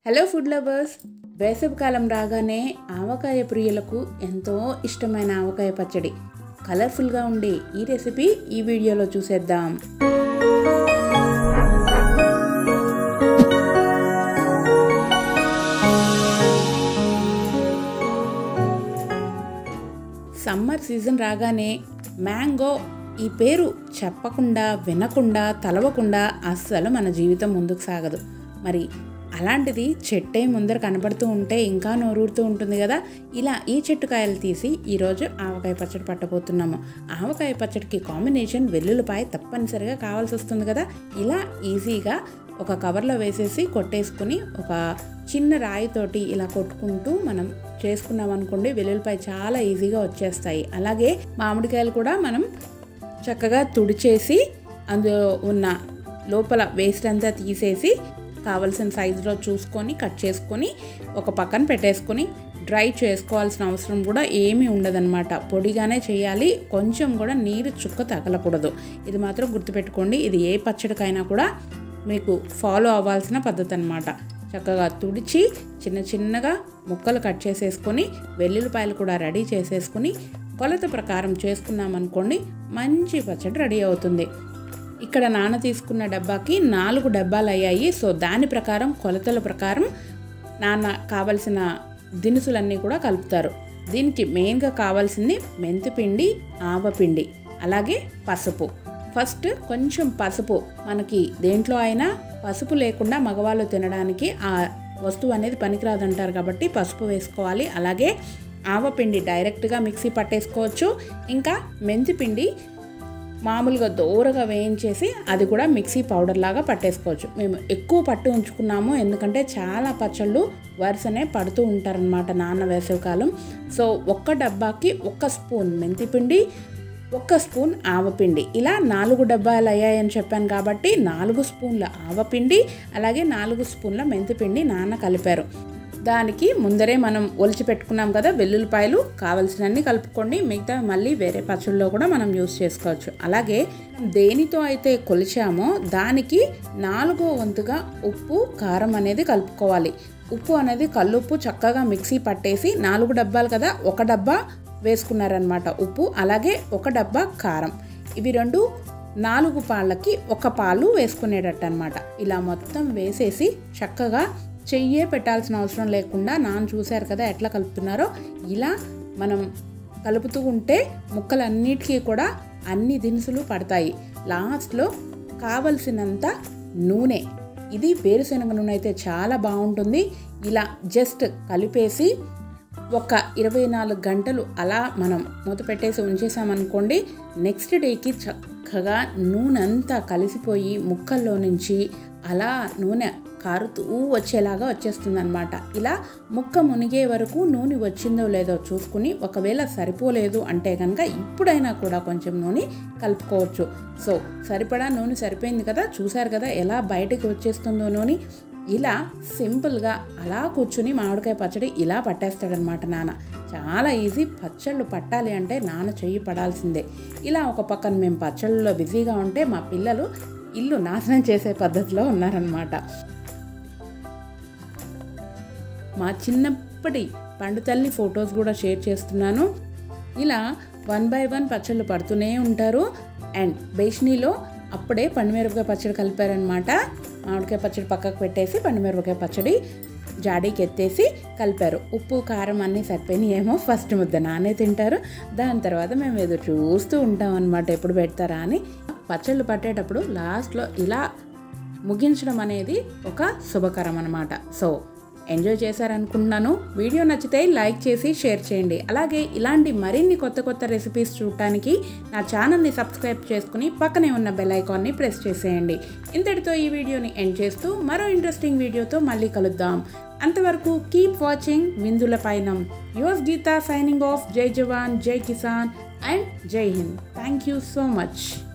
hello food lovers వేసవికాలం రాగానే ఆవకాయ ప్రియులకు ఎంతో ఇష్టమైన ఆవకాయ పచ్చడి కలర్ఫుల్గా ఉండే ఈ రెసిపీ ఈ వీడియోలో చూసేద్దాం సమ్మర్ సీజన్ రాగానే మ్యాంగో ఈ పేరు చెప్పకుండా వినకుండా తలవకుండా అస్సలు మన జీవితం ముందుకు సాగదు మరి అలాంటిది చెట్టే ముందర కనబడుతూ ఉంటే ఇంకా నోరూరుతూ ఉంటుంది కదా ఇలా ఈ చెట్టు కాయలు తీసి ఈరోజు ఆవకాయ పచ్చడి పట్టబోతున్నాము ఆవకాయ పచ్చడికి కాంబినేషన్ వెల్లుల్లిపాయ తప్పనిసరిగా కావాల్సి వస్తుంది కదా ఇలా ఈజీగా ఒక కవర్లో వేసేసి కొట్టేసుకుని ఒక చిన్న రాయితోటి ఇలా కొట్టుకుంటూ మనం చేసుకున్నాం అనుకోండి వెల్లుల్లిపాయ చాలా ఈజీగా వచ్చేస్తాయి అలాగే మామిడికాయలు కూడా మనం చక్కగా తుడిచేసి అందులో ఉన్న లోపల వేస్ట్ అంతా తీసేసి కావలసిన సైజులో చూసుకొని కట్ చేసుకొని ఒక పక్కన పెట్టేసుకొని డ్రై చేసుకోవాల్సిన అవసరం కూడా ఏమీ ఉండదన్నమాట పొడిగానే చేయాలి కొంచెం కూడా నీరు చుక్క తగలకూడదు ఇది మాత్రం గుర్తుపెట్టుకోండి ఇది ఏ పచ్చడికైనా కూడా మీకు ఫాలో అవ్వాల్సిన పద్ధతి అనమాట చక్కగా తుడిచి చిన్న చిన్నగా ముక్కలు కట్ చేసేసుకొని వెల్లుల్లిపాయలు కూడా రెడీ చేసేసుకుని కొలత ప్రకారం చేసుకున్నామనుకోండి మంచి పచ్చడి రెడీ అవుతుంది ఇక్కడ నాన్న తీసుకున్న డబ్బాకి నాలుగు డబ్బాలు అయ్యాయి సో దాని ప్రకారం కొలతల ప్రకారం నాన్న కావలసిన దినుసులన్నీ కూడా కలుపుతారు దీనికి మెయిన్గా కావాల్సింది మెంతిపిండి ఆవపిండి అలాగే పసుపు ఫస్ట్ కొంచెం పసుపు మనకి దేంట్లో అయినా పసుపు లేకుండా మగవాళ్ళు తినడానికి ఆ వస్తువు అనేది పనికిరాదంటారు కాబట్టి పసుపు వేసుకోవాలి అలాగే ఆవపిండి డైరెక్ట్గా మిక్సీ పట్టేసుకోవచ్చు ఇంకా మెంతిపిండి మామూలుగా దూరగా వేయించేసి అది కూడా మిక్సీ పౌడర్ లాగా పట్టేసుకోవచ్చు మేము ఎక్కువ పట్టు ఉంచుకున్నాము ఎందుకంటే చాలా పచ్చళ్ళు వరుసనే పడుతూ ఉంటారనమాట నాన్న వేసవికాలం సో ఒక్క డబ్బాకి ఒక్క స్పూన్ మెంతిపిండి ఒక్క స్పూన్ ఆవపిండి ఇలా నాలుగు డబ్బాలు అయ్యాయని చెప్పాను కాబట్టి నాలుగు స్పూన్ల ఆవపిండి అలాగే నాలుగు స్పూన్ల మెంతిపిండి నాన్న కలిపారు దానికి ముందరే మనం ఒలిచి పెట్టుకున్నాం కదా వెల్లుల్లిపాయలు కావలసినన్ని కలుపుకోండి మిగతా మళ్ళీ వేరే పచ్చళ్ళలో కూడా మనం యూస్ చేసుకోవచ్చు అలాగే దేనితో అయితే కొలిచామో దానికి నాలుగో వంతుగా ఉప్పు కారం అనేది కలుపుకోవాలి ఉప్పు అనేది కల్లుప్పు చక్కగా మిక్సీ పట్టేసి నాలుగు డబ్బాలు కదా ఒక డబ్బా వేసుకున్నారనమాట ఉప్పు అలాగే ఒక డబ్బా కారం ఇవి రెండు నాలుగు పాళ్ళకి ఒక పాలు వేసుకునేటట్టు అనమాట ఇలా మొత్తం వేసేసి చక్కగా చెయ్యే పెట్టాల్సిన అవసరం లేకుండా నాన్న చూశారు కదా ఎట్లా కలుపుతున్నారో ఇలా మనం కలుపుతూ ఉంటే ముక్కలన్నిటికీ కూడా అన్ని దినుసులు పడతాయి లాస్ట్లో కావలసినంత నూనె ఇది వేరుశనగ నూనె అయితే చాలా బాగుంటుంది ఇలా జస్ట్ కలిపేసి ఒక ఇరవై నాలుగు గంటలు అలా మనం మూత పెట్టేసి ఉంచేసామనుకోండి నెక్స్ట్ డేకి చక్కగా నూనె అంతా కలిసిపోయి ముక్కల్లో నుంచి అలా నూనె కారుతూ వచ్చేలాగా వచ్చేస్తుంది అనమాట ఇలా ముక్క మునిగే వరకు నూనె వచ్చిందో లేదో చూసుకుని ఒకవేళ సరిపోలేదు అంటే కనుక ఇప్పుడైనా కూడా కొంచెం నూనె కలుపుకోవచ్చు సో సరిపడా నూనె సరిపోయింది కదా చూసారు కదా ఎలా బయటకు వచ్చేస్తుందో నూనె ఇలా సింపుల్గా అలా కూర్చుని మామిడికాయ పచ్చడి ఇలా పట్టేస్తాడనమాట నాన్న చాలా ఈజీ పచ్చళ్ళు పట్టాలి అంటే నాన్న చెయ్యి పడాల్సిందే ఇలా ఒక పక్కన మేము పచ్చళ్ళలో బిజీగా ఉంటే మా పిల్లలు ఇల్లు నాశనం చేసే పద్ధతిలో ఉన్నారనమాట మా చిన్నప్పటి పండు తల్లి ఫొటోస్ కూడా షేర్ చేస్తున్నాను ఇలా వన్ బై వన్ పచ్చళ్ళు పడుతూనే ఉంటారు అండ్ బేష్నీలో అప్పుడే పండుమిరపకాయ పచ్చడి కలిపారనమాట మామిడికాయ పచ్చడి పక్కకు పెట్టేసి పండుమిరపకాయ పచ్చడి జాడీకి ఎత్తేసి కలిపారు ఉప్పు కారం అన్నీ సరిపోయినాయేమో ఫస్ట్ ముద్ద నానే తింటారు దాని తర్వాత మేము ఎదురు చూస్తూ ఉంటాం అనమాట ఎప్పుడు పెడతారా అని పచ్చళ్ళు పట్టేటప్పుడు లాస్ట్లో ఇలా ముగించడం అనేది ఒక శుభకరం అనమాట సో ఎంజాయ్ చేశారనుకుంటున్నాను వీడియో నచ్చితే లైక్ చేసి షేర్ చేయండి అలాగే ఇలాంటి మరిన్ని కొత్త కొత్త రెసిపీస్ చూడటానికి నా ఛానల్ని సబ్స్క్రైబ్ చేసుకుని పక్కనే ఉన్న బెల్ ఐకాన్ని ప్రెస్ చేసేయండి ఇంతటితో ఈ వీడియోని ఎండ్ చేస్తూ మరో ఇంట్రెస్టింగ్ వీడియోతో మళ్ళీ కలుద్దాం అంతవరకు కీప్ వాచింగ్ విందుల పైనం yours Geeta signing off Jai Jawan Jai Kisan and Jai Hind thank you so much